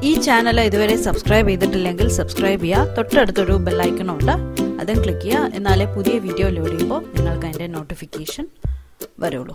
ഈ ചാനൽ ഇതുവരെ സബ്സ്ക്രൈബ് ചെയ്തിട്ടില്ലെങ്കിൽ സബ്സ്ക്രൈബ് ചെയ്യുക തൊട്ടടുത്തൊരു ബെല്ലൈക്കൺ ഉണ്ട് അതും ക്ലിക്ക് ചെയ്യുക എന്നാലേ പുതിയ വീഡിയോ ലോഡ് ചെയ്യുമ്പോൾ നിങ്ങൾക്ക് അതിൻ്റെ നോട്ടിഫിക്കേഷൻ വരുള്ളൂ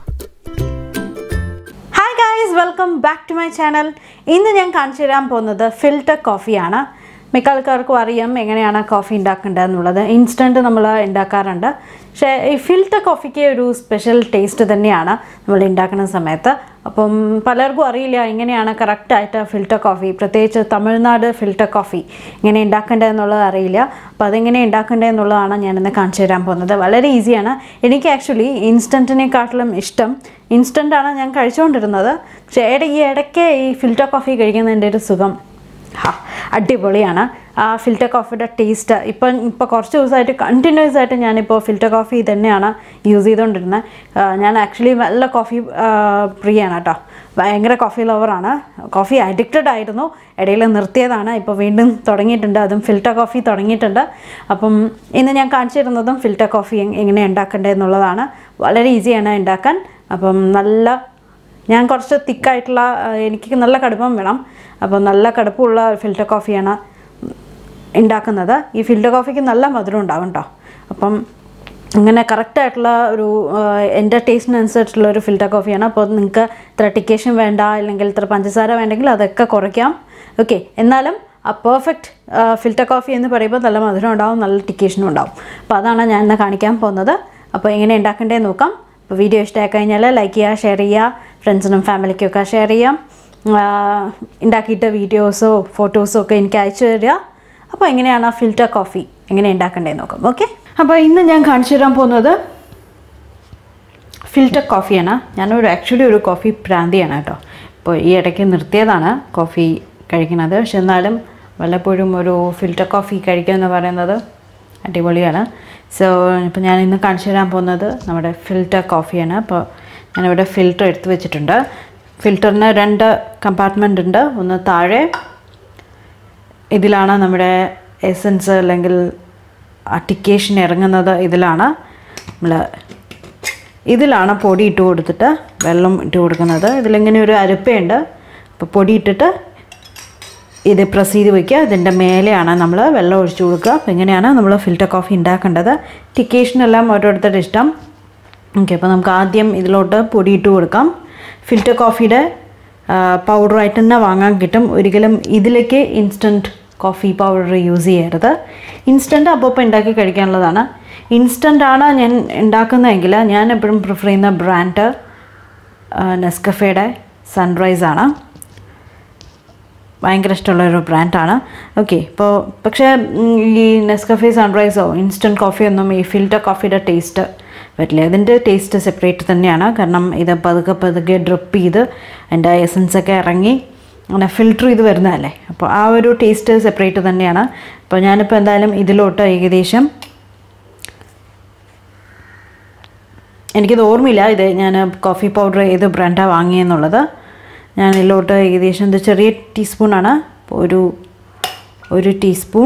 hi guys welcome back to my channel ഇന്ന് ഞാൻ കാണിച്ചു തരാൻ പോകുന്നത് ഫിൽറ്റർ കോഫിയാണ് മിക്ക ആൾക്കാർക്കും അറിയാം എങ്ങനെയാണ് കോഫി ഉണ്ടാക്കേണ്ടത് എന്നുള്ളത് ഇൻസ്റ്റൻറ്റ് നമ്മൾ ഉണ്ടാക്കാറുണ്ട് പക്ഷേ ഈ ഫിൽറ്റർ കോഫിക്ക് ഒരു സ്പെഷ്യൽ ടേസ്റ്റ് തന്നെയാണ് നമ്മൾ ഉണ്ടാക്കുന്ന സമയത്ത് അപ്പം പലർക്കും അറിയില്ല എങ്ങനെയാണ് കറക്റ്റായിട്ട് ഫിൽറ്റർ കോഫി പ്രത്യേകിച്ച് തമിഴ്നാട് ഫിൽറ്റർ കോഫി എങ്ങനെ ഉണ്ടാക്കേണ്ടത് എന്നുള്ളത് അറിയില്ല അപ്പോൾ അതെങ്ങനെ ഉണ്ടാക്കേണ്ടത് എന്നുള്ളതാണ് ഞാനിന്ന് കാണിച്ചു തരാൻ പോകുന്നത് വളരെ ഈസിയാണ് എനിക്ക് ആക്ച്വലി ഇൻസ്റ്റൻറ്റിനെക്കാട്ടിലും ഇഷ്ടം ഇൻസ്റ്റൻ്റ് ആണ് ഞാൻ കഴിച്ചുകൊണ്ടിരുന്നത് പക്ഷേ ഇട ഈ ഇടയ്ക്ക് ഈ ഫിൽറ്റർ കോഫി കഴിക്കുന്നതിൻ്റെ ഒരു സുഖം ഹാ അടിപൊളിയാണ് ആ ഫിൽറ്റർ കോഫിയുടെ ടേസ്റ്റ് ഇപ്പം ഇപ്പോൾ കുറച്ച് ദിവസമായിട്ട് കണ്ടിന്യൂസ് ആയിട്ട് ഞാനിപ്പോൾ ഫിൽറ്റർ കോഫി തന്നെയാണ് യൂസ് ചെയ്തുകൊണ്ടിരുന്നത് ഞാൻ ആക്ച്വലി നല്ല കോഫി പ്രിയാണ് കേട്ടോ ഭയങ്കര കോഫി ലവറാണ് കോഫി അഡിക്റ്റഡ് ആയിരുന്നു ഇടയിൽ നിർത്തിയതാണ് ഇപ്പോൾ വീണ്ടും തുടങ്ങിയിട്ടുണ്ട് അതും ഫിൽറ്റർ കോഫി തുടങ്ങിയിട്ടുണ്ട് അപ്പം ഇന്ന് ഞാൻ കാണിച്ചു തരുന്നതും ഫിൽറ്റർ കോഫി എങ്ങനെ ഉണ്ടാക്കേണ്ടത് എന്നുള്ളതാണ് വളരെ ഈസിയാണ് ഉണ്ടാക്കാൻ അപ്പം നല്ല ഞാൻ കുറച്ച് തിക്കായിട്ടുള്ള എനിക്ക് നല്ല കടുപ്പം വേണം അപ്പോൾ നല്ല കടുപ്പമുള്ള ഫിൽറ്റർ കോഫിയാണ് ഉണ്ടാക്കുന്നത് ഈ ഫിൽറ്റർ കോഫിക്ക് നല്ല മധുരം ഉണ്ടാവും കേട്ടോ അപ്പം അങ്ങനെ കറക്റ്റായിട്ടുള്ള ഒരു എൻ്റെ ടേസ്റ്റിനനുസരിച്ചുള്ള ഒരു ഫിൽറ്റർ കോഫിയാണ് അപ്പോൾ നിങ്ങൾക്ക് ഇത്ര ടിക്കേഷൻ വേണ്ട അല്ലെങ്കിൽ ഇത്ര പഞ്ചസാര വേണ്ടെങ്കിൽ അതൊക്കെ കുറയ്ക്കാം ഓക്കെ എന്നാലും ആ പെർഫെക്റ്റ് ഫിൽറ്റർ കോഫി എന്ന് പറയുമ്പോൾ നല്ല മധുരം ഉണ്ടാവും നല്ല ടിക്കേഷനും ഉണ്ടാവും അപ്പോൾ അതാണ് ഞാൻ ഇന്ന് കാണിക്കാൻ പോകുന്നത് അപ്പോൾ എങ്ങനെ ഉണ്ടാക്കേണ്ടതെന്ന് നോക്കാം അപ്പോൾ വീഡിയോ ഇഷ്ടമായി കഴിഞ്ഞാൽ ലൈക്ക് ചെയ്യുക ഷെയർ ചെയ്യുക ഫ്രണ്ട്സിനും ഫാമിലിക്കും ഒക്കെ ഷെയർ ചെയ്യാം ഉണ്ടാക്കിയിട്ട് വീഡിയോസോ ഫോട്ടോസോ ഒക്കെ എനിക്ക് അയച്ചു തരിക അപ്പോൾ എങ്ങനെയാണ് ആ ഫിൽറ്റർ കോഫി എങ്ങനെ ഉണ്ടാക്കേണ്ടതെന്ന് നോക്കാം ഓക്കെ അപ്പോൾ ഇന്ന് ഞാൻ കാണിച്ചു തരാൻ പോകുന്നത് ഫിൽറ്റർ കോഫിയാണ് ഞാനൊരു ആക്ച്വലി ഒരു കോഫി പ്രാന്തിയാണ് കേട്ടോ ഇപ്പോൾ ഈ ഇടയ്ക്ക് നിർത്തിയതാണ് കോഫി കഴിക്കുന്നത് പക്ഷെ എന്നാലും വല്ലപ്പോഴും ഒരു ഫിൽറ്റർ കോഫി കഴിക്കുക എന്ന് പറയുന്നത് അടിപൊളിയാണ് സോ ഇപ്പോൾ ഞാൻ ഇന്ന് കാണിച്ചു തരാൻ പോകുന്നത് നമ്മുടെ ഫിൽറ്റർ കോഫിയാണ് അപ്പോൾ ഞാനിവിടെ ഫിൽറ്റർ എടുത്ത് വെച്ചിട്ടുണ്ട് ഫിൽറ്ററിന് രണ്ട് കമ്പാർട്ട്മെൻ്റ് ഉണ്ട് ഒന്ന് താഴെ ഇതിലാണ് നമ്മുടെ എസൻസ് അല്ലെങ്കിൽ അട്ടിക്കേഷൻ ഇറങ്ങുന്നത് ഇതിലാണ് നമ്മൾ ഇതിലാണ് പൊടി ഇട്ട് കൊടുത്തിട്ട് വെള്ളം ഇട്ട് കൊടുക്കുന്നത് ഇതിലിങ്ങനെ ഒരു അരിപ്പയുണ്ട് അപ്പോൾ പൊടി ഇട്ടിട്ട് ഇത് പ്രസ് ചെയ്ത് വയ്ക്കുക ഇതിൻ്റെ മേലെയാണ് നമ്മൾ വെള്ളം ഒഴിച്ചു കൊടുക്കുക അപ്പോൾ ഇങ്ങനെയാണ് നമ്മൾ ഫിൽറ്റർ കോഫി ഉണ്ടാക്കേണ്ടത് ടിക്കേഷനെല്ലാം ഓരോരുത്തരുടെ ഇഷ്ടം ഓക്കെ അപ്പോൾ നമുക്ക് ആദ്യം ഇതിലോട്ട് പൊടി ഇട്ട് കൊടുക്കാം ഫിൽറ്റർ കോഫിയുടെ പൗഡറായിട്ട് തന്നെ വാങ്ങാൻ കിട്ടും ഒരിക്കലും ഇതിലേക്ക് ഇൻസ്റ്റൻറ്റ് കോഫി പൗഡർ യൂസ് ചെയ്യരുത് ഇൻസ്റ്റൻറ്റ് അപ്പോൾ ഇപ്പോൾ ഉണ്ടാക്കി കഴിക്കാനുള്ളതാണ് ഇൻസ്റ്റൻ്റ് ആണ് ഞാൻ ഉണ്ടാക്കുന്നതെങ്കിൽ ഞാൻ എപ്പോഴും പ്രിഫർ ചെയ്യുന്ന ബ്രാൻഡ് നെസ്കഫയുടെ സൺറൈസ് ആണ് ഭയങ്കര ഇഷ്ടമുള്ള ഒരു ബ്രാൻഡാണ് ഓക്കെ ഇപ്പോൾ പക്ഷേ ഈ നെസ്കഫെ സൺറൈസോ ഇൻസ്റ്റൻറ്റ് കോഫിയൊന്നും ഈ ഫിൽറ്റർ കോഫിയുടെ ടേസ്റ്റ് വരില്ല ഇതിൻ്റെ ടേസ്റ്റ് സെപ്പറേറ്റ് തന്നെയാണ് കാരണം ഇത് പതുക്കെ പതുക്കെ ഡ്രിപ്പ് ചെയ്ത് അതിൻ്റെ എസൻസ് ഒക്കെ ഇറങ്ങി അങ്ങനെ ഫിൽറ്റർ ചെയ്ത് വരുന്നതല്ലേ അപ്പോൾ ആ ഒരു ടേസ്റ്റ് സെപ്പറേറ്റ് തന്നെയാണ് അപ്പോൾ ഞാനിപ്പോൾ എന്തായാലും ഇതിലോട്ട് ഏകദേശം എനിക്കിത് ഓർമ്മയില്ല ഇത് ഞാൻ കോഫി പൗഡർ ഏത് ബ്രാൻഡാണ് വാങ്ങിയെന്നുള്ളത് ഞാൻ ഇതിലോട്ട് ഏകദേശം ഇത് ചെറിയ ടീസ്പൂണാണ് ഒരു ഒരു ടീസ്പൂൺ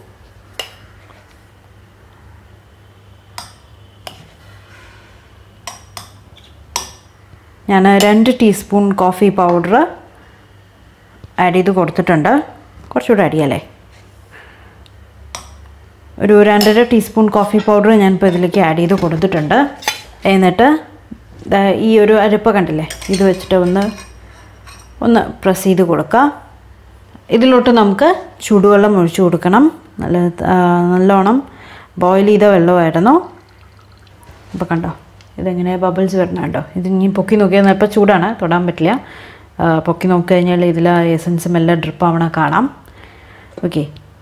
ഞാൻ രണ്ട് ടീസ്പൂൺ കോഫി പൗഡർ ആഡ് ചെയ്ത് കൊടുത്തിട്ടുണ്ട് കുറച്ചുകൂടെ ആഡ് ചെയ്യാമല്ലേ ഒരു രണ്ടര ടീസ്പൂൺ കോഫി പൗഡർ ഞാനിപ്പോൾ ഇതിലേക്ക് ആഡ് ചെയ്ത് കൊടുത്തിട്ടുണ്ട് എന്നിട്ട് ഈ ഒരു അരപ്പ് കണ്ടില്ലേ ഇത് വെച്ചിട്ട് ഒന്ന് ഒന്ന് പ്രസ് ചെയ്ത് കൊടുക്കുക ഇതിലോട്ട് നമുക്ക് ചൂടുവെള്ളം ഒഴിച്ചു കൊടുക്കണം നല്ല നല്ലോണം ബോയിൽ ചെയ്ത വെള്ളമായിരുന്നു അപ്പോൾ കണ്ടോ ഇതെങ്ങനെ ബബിൾസ് വരണം കേട്ടോ ഇത് ഇനി പൊക്കി നോക്കിയാൽ ഇപ്പോൾ ചൂടാണ് തൊടാൻ പറ്റില്ല പൊക്കി നോക്കി കഴിഞ്ഞാൽ ഇതിൽ എസൻസും എല്ലാം ഡ്രിപ്പ് ആവണ കാണാം ഓക്കെ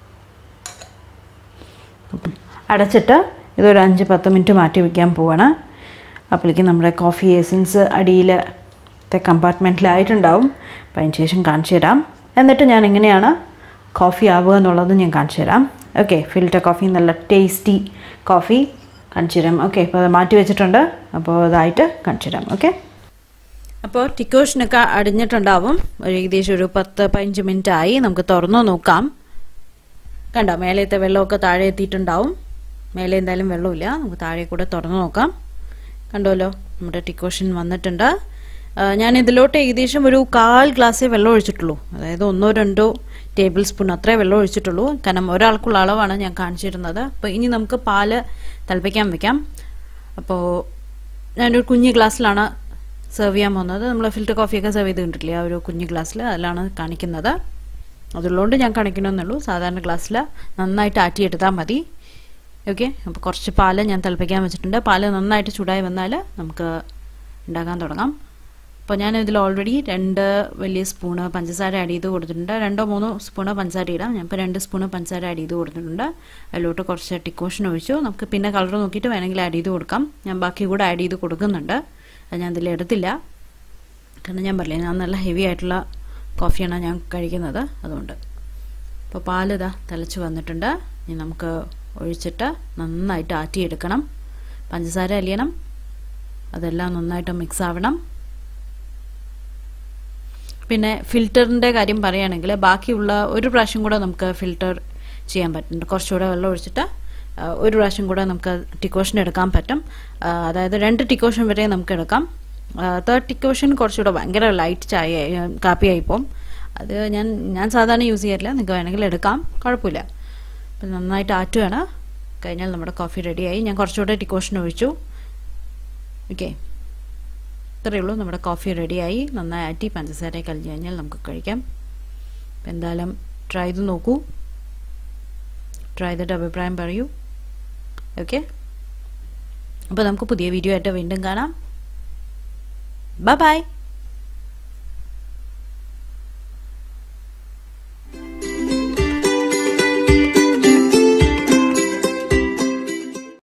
അടച്ചിട്ട് ഇതൊരു അഞ്ച് പത്ത് മിനിറ്റ് മാറ്റി വയ്ക്കാൻ പോവാണ് അപ്പോഴേക്കും നമ്മുടെ കോഫി എസൻസ് അടിയിലത്തെ കമ്പാർട്ട്മെൻറ്റിലായിട്ടുണ്ടാവും അപ്പോൾ അതിന് ശേഷം കാണിച്ചു തരാം എന്നിട്ട് ഞാൻ എങ്ങനെയാണ് കോഫി ആവുക എന്നുള്ളത് ഞാൻ കാണിച്ചു തരാം ഓക്കെ ഫിൽറ്റർ കോഫി നല്ല ടേസ്റ്റി കോഫി കാണിച്ചു തരാം ഓക്കെ അപ്പോൾ അത് മാറ്റി വെച്ചിട്ടുണ്ട് അപ്പോൾ അതായിട്ട് കാണിച്ചു തരാം ഓക്കെ അപ്പോൾ ടിക്കോഷനൊക്കെ അടിഞ്ഞിട്ടുണ്ടാവും ഒരു ഏകദേശം ഒരു പത്ത് പതിനഞ്ച് മിനിറ്റ് ആയി നമുക്ക് തുറന്നു നോക്കാം കണ്ടോ മേലത്തെ വെള്ളമൊക്കെ താഴെ എത്തിയിട്ടുണ്ടാവും മേലെ എന്തായാലും വെള്ളമില്ല നമുക്ക് താഴെ കൂടെ തുറന്നു നോക്കാം കണ്ടോല്ലോ നമ്മുടെ ടിക്കോഷൻ വന്നിട്ടുണ്ട് ഞാൻ ഇതിലോട്ട് ഏകദേശം ഒരു കാൽ ഗ്ലാസ്സേ വെള്ളം ഒഴിച്ചിട്ടുള്ളൂ അതായത് ഒന്നോ രണ്ടോ ടേബിൾ സ്പൂൺ അത്രേ വെള്ളം ഒഴിച്ചിട്ടുള്ളൂ കാരണം ഒരാൾക്കുള്ള അളവാണ് ഞാൻ കാണിച്ചിരുന്നത് അപ്പോൾ ഇനി നമുക്ക് പാല് തിളപ്പിക്കാൻ വെക്കാം അപ്പോൾ ഞാനൊരു കുഞ്ഞു ഗ്ലാസ്സിലാണ് സെർവ് ചെയ്യാൻ പോകുന്നത് നമ്മൾ ഫിൽറ്റർ കോഫിയൊക്കെ സെർവ് ചെയ്ത് കണ്ടിട്ടില്ലേ ആ ഒരു കുഞ്ഞു ഗ്ലാസ്സിൽ അതിലാണ് കാണിക്കുന്നത് അതുള്ളതുകൊണ്ട് ഞാൻ കാണിക്കണമെന്നുള്ളൂ സാധാരണ ഗ്ലാസ്സിൽ നന്നായിട്ട് ആറ്റിയെടുത്താൽ മതി ഓക്കെ അപ്പോൾ കുറച്ച് പാല് ഞാൻ തിളപ്പിക്കാൻ വെച്ചിട്ടുണ്ട് പാല് നന്നായിട്ട് ചൂടായി വന്നാൽ നമുക്ക് ഉണ്ടാക്കാൻ തുടങ്ങാം അപ്പോൾ ഞാൻ ഇതിൽ ഓൾറെഡി രണ്ട് വലിയ സ്പൂണ് പഞ്ചസാര ആഡ് ചെയ്ത് കൊടുത്തിട്ടുണ്ട് രണ്ടോ മൂന്നോ സ്പൂണ് പഞ്ചസാര ഇടാം ഞാൻ ഇപ്പോൾ രണ്ട് സ്പൂണ് പഞ്ചസാര ആഡ് ചെയ്ത് കൊടുത്തിട്ടുണ്ട് അതിലോട്ട് കുറച്ച് ടിക്കോഷൻ ഒഴിച്ചു നമുക്ക് പിന്നെ കളർ നോക്കിയിട്ട് വേണമെങ്കിൽ ആഡ് ചെയ്ത് കൊടുക്കാം ഞാൻ ബാക്കി കൂടെ ആഡ് ചെയ്ത് കൊടുക്കുന്നുണ്ട് അത് ഞാൻ ഇതിൽ എടുത്തില്ല കാരണം ഞാൻ പറഞ്ഞില്ലേ ഞാൻ നല്ല ഹെവി ആയിട്ടുള്ള കോഫിയാണ് ഞാൻ കഴിക്കുന്നത് അതുകൊണ്ട് അപ്പോൾ പാലിതാ തിളച്ച് വന്നിട്ടുണ്ട് ഇനി നമുക്ക് ഒഴിച്ചിട്ട് നന്നായിട്ട് ആറ്റിയെടുക്കണം പഞ്ചസാര അലിയണം അതെല്ലാം നന്നായിട്ട് മിക്സ് ആവണം പിന്നെ ഫിൽറ്ററിൻ്റെ കാര്യം പറയുകയാണെങ്കിൽ ബാക്കിയുള്ള ഒരു പ്രാവശ്യം കൂടെ നമുക്ക് ഫിൽറ്റർ ചെയ്യാൻ പറ്റുന്നുണ്ട് കുറച്ചുകൂടെ വെള്ളം ഒഴിച്ചിട്ട് ഒരു പ്രാവശ്യം കൂടെ നമുക്ക് ടിക്കോഷൻ എടുക്കാൻ പറ്റും അതായത് രണ്ട് ടിക്കോഷൻ വരെ നമുക്ക് എടുക്കാം തേർഡ് ടിക്കോഷൻ കുറച്ചുകൂടെ ഭയങ്കര ലൈറ്റ് ചായ കാപ്പിയായിപ്പോൾ അത് ഞാൻ ഞാൻ സാധാരണ യൂസ് ചെയ്യാറില്ല നിങ്ങൾക്ക് വേണമെങ്കിൽ എടുക്കാം കുഴപ്പമില്ല അപ്പം നന്നായിട്ട് ആറ്റുകയാണ് കഴിഞ്ഞാൽ നമ്മുടെ കോഫി റെഡിയായി ഞാൻ കുറച്ചുകൂടെ ടിക്കോഷൻ ഒഴിച്ചു ഓക്കെ ഇത്രയേ ഉള്ളൂ നമ്മുടെ കോഫി റെഡിയായി നന്നായി ആറ്റി പഞ്ചസാര കലിഞ്ഞു കഴിഞ്ഞാൽ നമുക്ക് കഴിക്കാം അപ്പം എന്തായാലും ട്രൈ ചെയ്ത് നോക്കൂ ട്രൈ ചെയ്തിട്ട് അഭിപ്രായം പറയൂ ഓക്കെ അപ്പോൾ നമുക്ക് പുതിയ വീഡിയോ ആയിട്ട് വീണ്ടും കാണാം ബൈ ബൈ